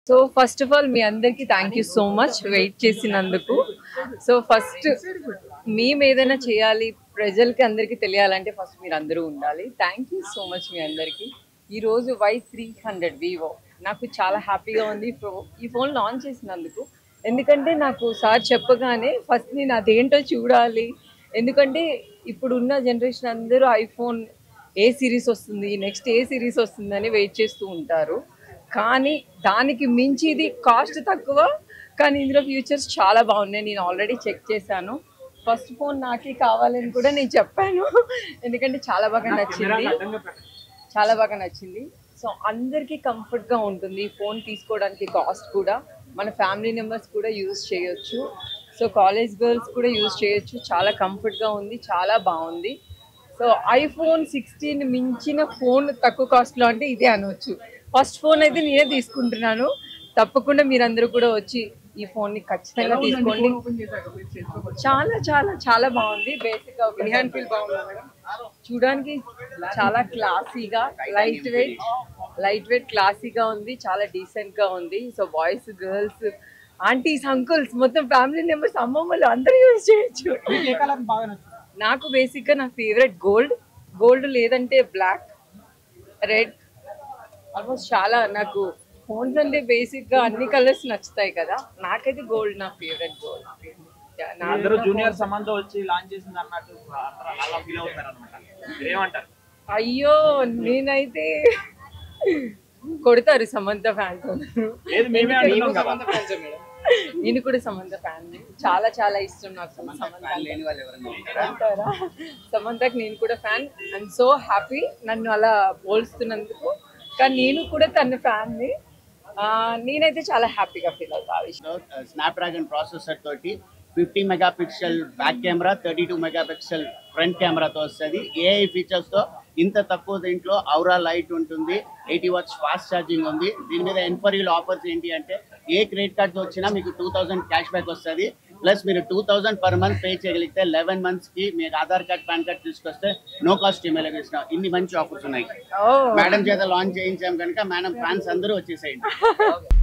so first of all మీ అందరికి thank you so much wait చేసినందుకు సో ఫస్ట్ మేము ఏదైనా చేయాలి ప్రజలకి అందరికీ తెలియాలంటే ఫస్ట్ మీరు అందరూ ఉండాలి థ్యాంక్ యూ సో మచ్ మీ అందరికీ ఈరోజు వై త్రీ హండ్రెడ్ వివో నాకు చాలా హ్యాపీగా ఉంది ఈ ఫో- ఈ ఫోన్ లాంచ్ చేసినందుకు ఎందుకంటే నాకు సార్ చెప్పగానే ఫస్ట్ నేను అదేంటో చూడాలి ఎందుకంటే ఇప్పుడున్న జనరేషన్ అందరూ ఐఫోన్ ఏ సిరీస్ వస్తుంది నెక్స్ట్ ఏ సిరీస్ వస్తుందని వెయిట్ చేస్తూ ఉంటారు కానీ దానికి మించి ఇది కాస్ట్ తక్కువ కానీ ఇందులో ఫ్యూచర్స్ చాలా బాగున్నాయి నేను ఆల్రెడీ చెక్ చేశాను ఫస్ట్ ఫోన్ నాకే కావాలని కూడా నేను చెప్పాను ఎందుకంటే చాలా బాగా నచ్చింది చాలా బాగా నచ్చింది సో అందరికీ కంఫర్ట్గా ఉంటుంది ఫోన్ తీసుకోవడానికి కాస్ట్ కూడా మన ఫ్యామిలీ మెంబర్స్ కూడా యూజ్ చేయొచ్చు సో కాలేజ్ గర్ల్స్ కూడా యూజ్ చేయొచ్చు చాలా కంఫర్ట్గా ఉంది చాలా బాగుంది సో ఐఫోన్ సిక్స్టీన్ మించిన ఫోన్ తక్కువ కాస్ట్లో అంటే ఇదే అనవచ్చు ఫస్ట్ ఫోన్ అయితే నేనే తీసుకుంటున్నాను తప్పకుండా మీరందరూ కూడా వచ్చి ఈ ఫోన్ ని ఖచ్చితంగా తీసుకోండి చాలా చాలా చాలా బాగుంది బేసిక్ గా ఒక హ్యాండ్ ఫీల్ బాగుంది మేడం చూడడానికి చాలా క్లాసీగా లైట్ వెయిట్ లైట్ వెయిట్ క్లాసీగా ఉంది చాలా డీసెంట్ గా ఉంది so boys girls aunties uncles మొత్తం ఫ్యామిలీ మెంబర్స్ అమ్మమ్మలు అందరూ యూజ్ చేయొచ్చు ఏ కలర్ బాగా నచ్చింది నాకు బేసిక్ గా నా ఫేవరెట్ గోల్డ్ గోల్డ్ లేదంటే బ్లాక్ రెడ్ ఆల్మోస్ట్ చాలా నాకు ఫోన్స్ అంటే బేసిక్ గా అన్ని కలర్స్ నచ్చుతాయి కదా నాకైతే గోల్డ్ నా ఫేవరెట్ గోల్డ్ అందరూ జూనియర్ సమంతో వచ్చి లాంచ్ చేసింది అన్నట్టు అందరూ అలా ఫీల్ అవుతారు అనమాట ఏమంటారు అయ్యో నేనైతే కొడతారు సమంత ఫ్యాన్స్ లేదు మేమే అంటున్నాం కదా నేను కూడా సమంత ఫ్యాన్ చాలా చాలా ఇష్టం నాకు సమంత అంటారా సమంతకి నేను కూడా ఫ్యాన్ ఐఎమ్ సో హ్యాపీ నన్ను అలా పోల్స్తున్నందుకు కానీ నేను కూడా తన ఫ్యాన్ ని ఆ, నేనైతే చాలా హ్యాపీగా ఫీల్ అవుతా ఆ విషయం స్నాప్డ్రాగన్ ప్రాసెసర్ తోటి fifty megapixel back camera thirty two megapixel front కెమెరాతో వస్తుంది ఏఐ ఫీచర్స్తో ఇంత తక్కువ దీంట్లో ఔరా లైట్ ఉంటుంది ఎయిటీ వాట్స్ ఫాస్ట్ ఛార్జింగ్ ఉంది దీని మీద ఎన్ఫరీల్ ఆఫర్స్ ఏంటి అంటే ఏ క్రెడిట్ కార్డ్తో వచ్చినా మీకు టూ థౌసండ్ క్యాష్ బ్యాక్ వస్తుంది ప్లస్ మీరు two thousand per month pay చేయగలిగితే లెవెన్ మంత్స్కి మీకు ఆధార్ కార్డ్ పాన్ కార్డ్ తీసుకొస్తే నో కాస్ట్ ఈమెయిల్ ఇస్తున్నాం ఇన్ని మంచి ఆఫర్స్ ఉన్నాయి ఓ మేడం చేత లాంచ్ చేయించాం కనుక మేడం ఫ్యాన్స్ అందరూ వచ్చేసేయండి